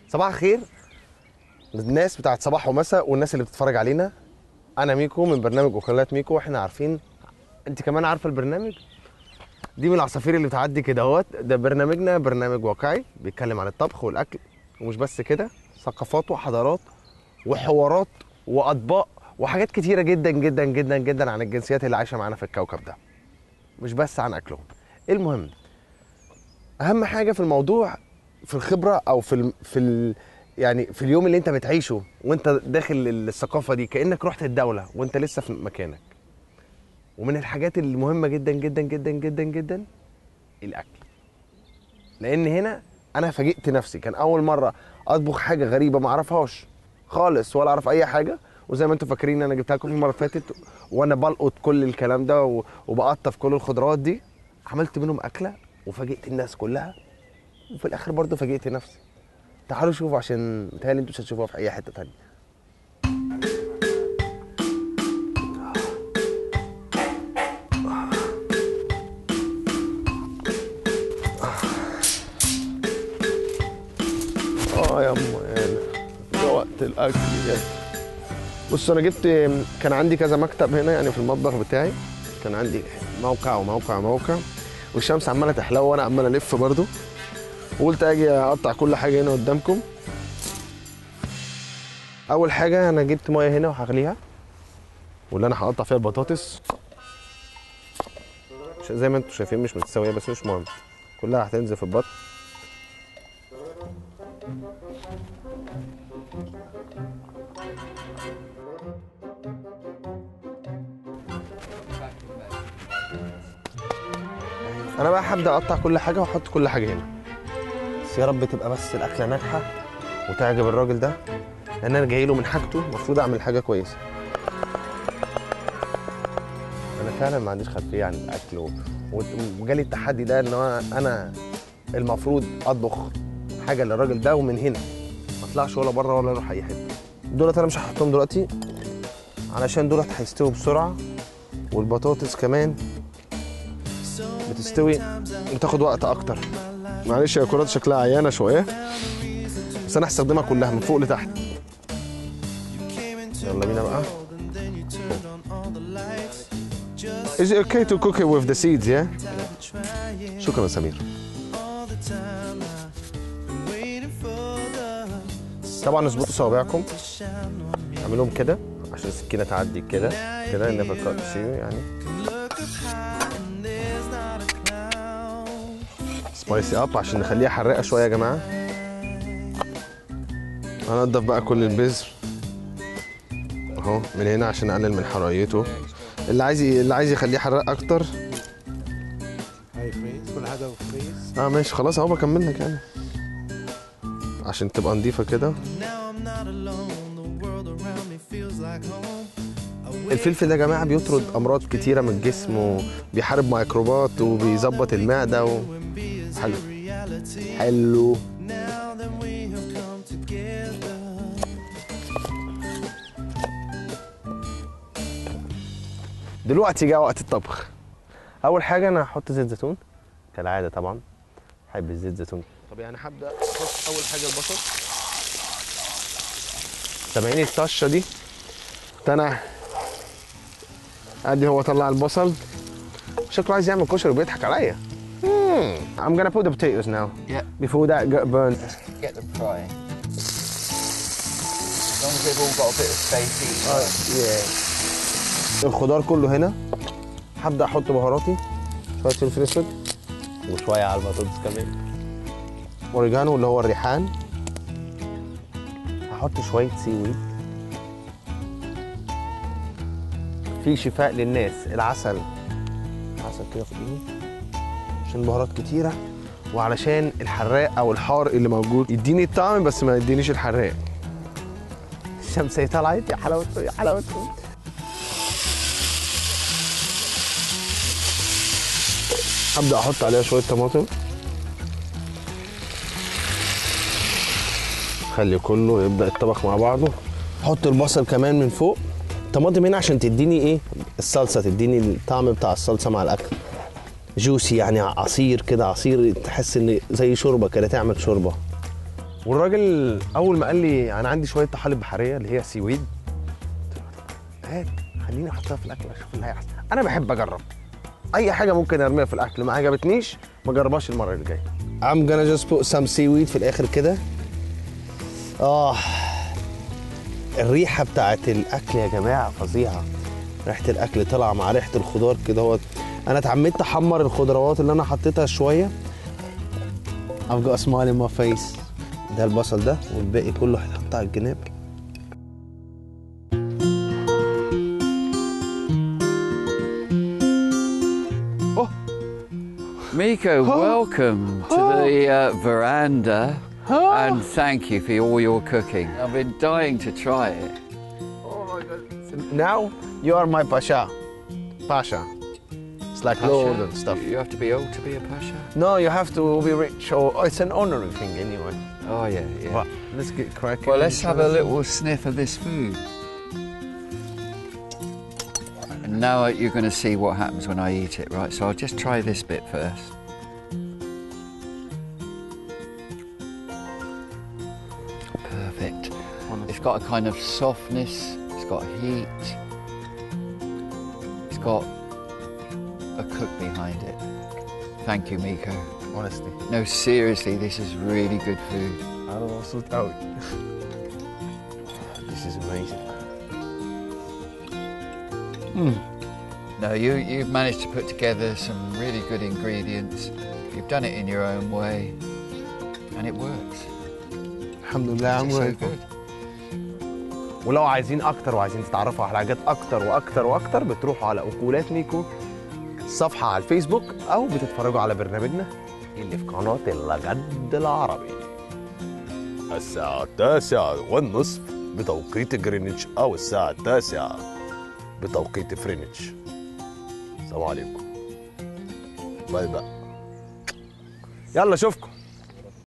صباح الخير للناس بتاعت صباح ومساء والناس اللي بتتفرج علينا انا ميكو من برنامج وكالات ميكو واحنا عارفين انت كمان عارفه البرنامج دي من العصافير اللي بتعدي كده اهوت ده برنامجنا برنامج واقعي بيتكلم عن الطبخ والاكل ومش بس كده ثقافات وحضارات وحوارات واطباق وحاجات كتيره جدا جدا جدا جدا عن الجنسيات اللي عايشه معانا في الكوكب ده مش بس عن اكلهم المهم اهم حاجه في الموضوع في الخبره او في ال في ال يعني في اليوم اللي انت بتعيشه وانت داخل الثقافه دي كانك رحت الدوله وانت لسه في مكانك ومن الحاجات المهمه جدا جدا جدا جدا جدا الاكل لان هنا انا فاجئت نفسي كان اول مره اطبخ حاجه غريبه ما اعرفهاش خالص ولا اعرف اي حاجه وزي ما انتم فاكرين انا جبتها لكم المره اللي فاتت وانا بلقط كل الكلام ده و- وبقطف كل الخضروات دي عملت منهم اكله وفاجئت الناس كلها وفي الاخر برضه فاجئت نفسي تعالوا شوفوا عشان متهيألي انتوا مش هتشوفوها في اي حته تانية اه يا اما يعني ده وقت الاكل يعني بص انا جبت كان عندي كذا مكتب هنا يعني في المطبخ بتاعي كان عندي موقع وموقع وموقع والشمس عماله تحلو وانا عمال الف برضو وقلت اجي اقطع كل حاجه هنا قدامكم اول حاجه انا جبت ميه هنا وهغليها واللي انا هقطع فيها البطاطس عشان زي ما انتم شايفين مش متساويه بس مش مهم كلها هتنزل في البط انا بقى هبدا اقطع كل حاجه واحط كل حاجه هنا بس يا رب تبقى بس الاكله ناجحه وتعجب الراجل ده لان انا جاي له من حاجته المفروض اعمل حاجه كويسه انا فعلا ما عنديش خلفيه عن الاكل و- و- وجالي التحدي ده ان هو انا المفروض اطبخ حاجه للراجل ده ومن هنا ما اطلعش ولا بره ولا اروح اي حته دولت انا مش هحطهم دلوقتي علشان دولت هيستووا بسرعه والبطاطس كمان بتستوي بتاخد وقت اكتر معلش يا كرات شكلها عيانه شويه بس انا هستخدمها كلها من فوق لتحت يلا بينا بقى Is it okay to cook it with the seeds, yeah? شكرا يا سمير طبعا اظبطوا صوابعكم اعملهم كده عشان السكينه تعدي كده كده never cut you يعني سبايسي اب عشان نخليها حراقه شويه يا جماعه هنضف بقى كل البذر اهو من هنا عشان نقلل من حرارته اللي عايز اللي عايز يخليه حراق اكتر هاي فريز كل حاجه فريز اه ماشي خلاص اهو بكمل لك يعني عشان تبقى نضيفه كده الفلفل ده يا جماعه بيطرد امراض كتيره من الجسم وبيحارب ميكروبات وبيظبط المعده و... حلو حلو دلوقتي جاء وقت الطبخ اول حاجه انا هحط زيت زيتون كالعاده طبعا بحب الزيت زيتون طب يعني هبدا احط اول حاجه البصل سامعين الطشه دي كنت انا ادي هو طلع البصل شكله عايز يعمل كشري وبيضحك عليا Hmm, I'm gonna put the potatoes now. Yeah. Before that got burnt. Get them frying. As long as they've all got a bit of space each. Yeah. الخضار كله هنا هبدا احط بهاراتي شويه فلفل اسود وشويه على البطاطس كمان اوريجانو اللي هو الريحان هحط شويه سي ويد في شفاء للناس العسل عسل كده في ايدي عشان بهارات كتيره وعلشان الحراق او الحار اللي موجود يديني الطعم بس ما يدينيش الحراق الشمس طلعت يا حلاوته يا حلاوته هبدا احط عليها شويه طماطم خلي كله يبدا يتطبخ مع بعضه احط البصل كمان من فوق الطماطم هنا عشان تديني ايه الصلصه تديني الطعم بتاع الصلصه مع الاكل جوسي يعني عصير كده عصير تحس ان زي شوربه كده تعمل شوربه والراجل اول ما قال لي انا عندي شويه طحالب بحريه اللي هي سي ويد هات خليني احطها في الاكل اشوف اللي هيحصل انا بحب اجرب اي حاجه ممكن ارميها في الاكل ما عجبتنيش ما جربهاش المره اللي جايه I'm gonna just put some seaweed في الاخر كده اه الريحه بتاعت الاكل يا جماعه فظيعه ريحه الاكل طالعه مع ريحه الخضار كده هو انا اتعمدت احمر الخضروات اللي انا حطيتها شويه I've got a smile in my face ده البصل ده والباقي كله هيتحط على الجناب Miko, welcome to the uh, veranda and thank you for all your cooking. I've been dying to try it. Now you are my pasha. Pasha. It's like lord and stuff. You have to be old to be a pasha? No, you have to be rich or oh, it's an honorary thing anyway. Oh, yeah, yeah. But let's get cracking. Well, let's have a little sniff of this food. And now you're going to see what happens when I eat it, right? So I'll just try this bit first. Perfect. It's got a kind of softness, it's got heat, it's got a cook behind it. Thank you, Miko. honestly. No, seriously, this is really good food. I don't know, sort out. this is amazing. No, you, you've managed to put together some really good ingredients. You've done it in your own way, and it works. الحمد لله It's so عمري good. ولو عايزين اكتر وعايزين تتعرفوا على حاجات اكتر واكتر واكتر بتروحوا على اكولات ميكو صفحه على الفيسبوك او بتتفرجوا على برنامجنا اللي في قناه الجد العربي الساعة التاسعة والنصف بتوقيت جرينتش أو الساعة التاسعة بتوقيت فرينتش السلام عليكم باي باي يلا اشوفكم